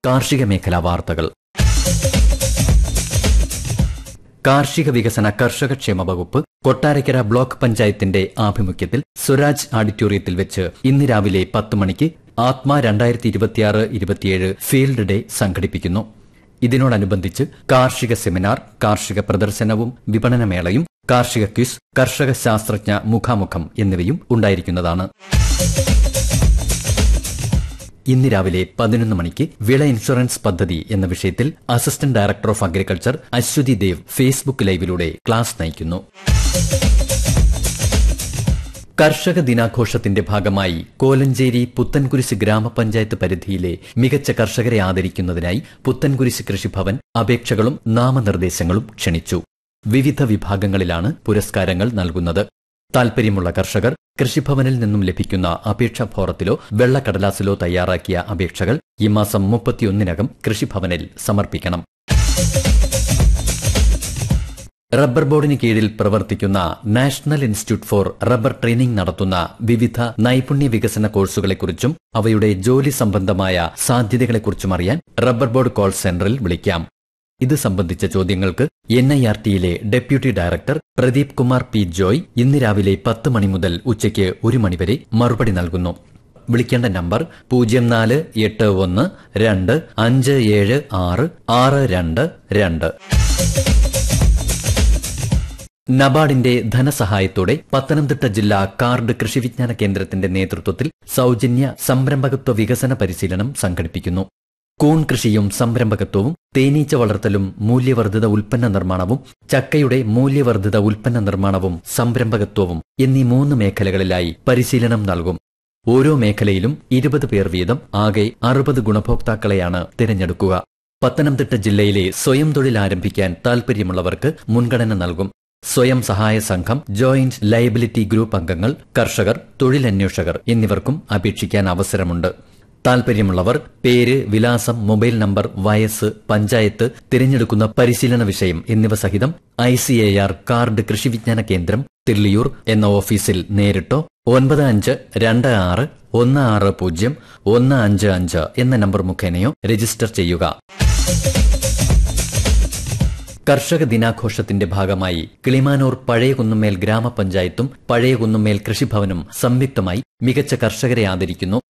കാർഷിക മേഖലാ വാർത്തകൾ കാർഷിക വികസന കർഷകക്ഷേമ വകുപ്പ് കൊട്ടാരക്കര ബ്ലോക്ക് പഞ്ചായത്തിന്റെ ആഭിമുഖ്യത്തിൽ സ്വരാജ് ഓഡിറ്റോറിയത്തിൽ വെച്ച് ഇന്ന് രാവിലെ പത്ത് മണിക്ക് ആത്മ രണ്ടായിരത്തി ഇരുപത്തിയാറ് ഇരുപത്തിയേഴ് ഫീൽഡ് ഡേ സംഘടിപ്പിക്കുന്നു ഇതിനോടനുബന്ധിച്ച് കാർഷിക സെമിനാർ കാർഷിക പ്രദർശനവും വിപണനമേളയും കാർഷിക ക്വിസ് കർഷക ശാസ്ത്രജ്ഞ മുഖാമുഖം എന്നിവയും ഉണ്ടായിരിക്കുന്നതാണ് ഇന്ന് രാവിലെ പതിനൊന്ന് മണിക്ക് വിള ഇൻഷുറൻസ് പദ്ധതി എന്ന വിഷയത്തിൽ assistant director of agriculture Ashwathy Dev Facebook ലൈവിലൂടെ ക്ലാസ് നയിക്കുന്നു കർഷക ദിനാഘോഷത്തിന്റെ ഭാഗമായി കോലഞ്ചേരി പുത്തൻകുരിശ് ഗ്രാമപഞ്ചായത്ത് പരിധിയിലെ മികച്ച കർഷകരെ ആദരിക്കുന്നതിനായി പുത്തൻകുരിശ് കൃഷിഭവൻ അപേക്ഷകളും നാമനിർദ്ദേശങ്ങളും ക്ഷണിച്ചു വിവിധ വിഭാഗങ്ങളിലാണ് പുരസ്കാരങ്ങൾ നൽകുന്നത് താൽപര്യമുള്ള കർഷകർ കൃഷിഭവനിൽ നിന്നും ലഭിക്കുന്ന അപേക്ഷാ ഫോറത്തിലോ വെള്ളക്കടലാസിലോ തയ്യാറാക്കിയ അപേക്ഷകൾ ഈ മാസം മുപ്പത്തിയൊന്നിനകം കൃഷിഭവനിൽ സമർപ്പിക്കണം റബ്ബർ ബോർഡിന് കീഴിൽ പ്രവർത്തിക്കുന്ന national institute for rubber training നടത്തുന്ന വിവിധ നൈപുണ്യ വികസന കോഴ്സുകളെക്കുറിച്ചും അവയുടെ ജോലി സംബന്ധമായ സാധ്യതകളെക്കുറിച്ചും അറിയാൻ റബ്ബർ ബോർഡ് കോൾ സെന്ററിൽ വിളിക്കാം ഇത് സംബന്ധിച്ച ചോദ്യങ്ങൾക്ക് എൻ ഐ ആർ ടിയിലെ deputy director Pradeep Kumar P Joy ഇന്ന് രാവിലെ പത്ത് മണി മുതൽ ഉച്ചയ്ക്ക് ഒരു മണിവരെ മറുപടി നൽകുന്നു വിളിക്കേണ്ട നമ്പർ പൂജ്യം നാല് എട്ട് ഒന്ന് രണ്ട് അഞ്ച് ഏഴ് ആറ് ആറ് രണ്ട് രണ്ട് നബാർഡിന്റെ ധനസഹായത്തോടെ പത്തനംതിട്ട ജില്ലാ കാർഡ് കൃഷിവിജ്ഞാന കേന്ദ്രത്തിന്റെ നേതൃത്വത്തിൽ സൌജന്യ സംരംഭകത്വ വികസന പരിശീലനം സംഘടിപ്പിക്കുന്നു കൂൺ കൃഷിയും സംരംഭകത്വവും തേനീച്ച വളർത്തലും മൂല്യവർദ്ധിത ഉൽപ്പന്ന നിർമ്മാണവും ചക്കയുടെ മൂല്യവർദ്ധിത ഉൽപ്പന്ന നിർമ്മാണവും സംരംഭകത്വവും എന്നീ മൂന്ന് മേഖലകളിലായി പരിശീലനം നൽകും ഓരോ മേഖലയിലും ഇരുപത് പേർ വീതം ആകെ അറുപത് ഗുണഭോക്താക്കളെയാണ് തിരഞ്ഞെടുക്കുക പത്തനംതിട്ട ജില്ലയിലെ സ്വയം തൊഴിൽ ആരംഭിക്കാൻ താൽപര്യമുള്ളവർക്ക് മുൻഗണന നൽകും സ്വയം സഹായ സംഘം ജോയിന്റ് ലയബിലിറ്റി ഗ്രൂപ്പ് അംഗങ്ങൾ കർഷകർ തൊഴിലന്വേഷകർ എന്നിവർക്കും അപേക്ഷിക്കാൻ അവസരമുണ്ട് താൽപര്യമുള്ളവർ പേര് വിലാസം മൊബൈൽ നമ്പർ വയസ്സ് പഞ്ചായത്ത് തിരഞ്ഞെടുക്കുന്ന പരിശീലന വിഷയം എന്നിവ സഹിതം I C A R card Krishi Vigyana Kendra Thilliyur എന്ന ഓഫീസിൽ നേരിട്ടോ ഒൻപത് അഞ്ച് രണ്ട് ആറ് ഒന്ന് ആറ് പൂജ്യം ഒന്ന് അഞ്ച് അഞ്ച് എന്ന നമ്പർ മുഖേനയോ രജിസ്റ്റർ ചെയ്യുക കർഷക ദിനാഘോഷത്തിന്റെ ഭാഗമായി കിളിമാനൂർ പഴയ കുന്നുമേൽ ഗ്രാമപഞ്ചായത്തും പഴയ കുന്നുമേൽ കൃഷിഭവനും സംയുക്തമായി മികച്ച കർഷകരെ ആദരിക്കുന്നു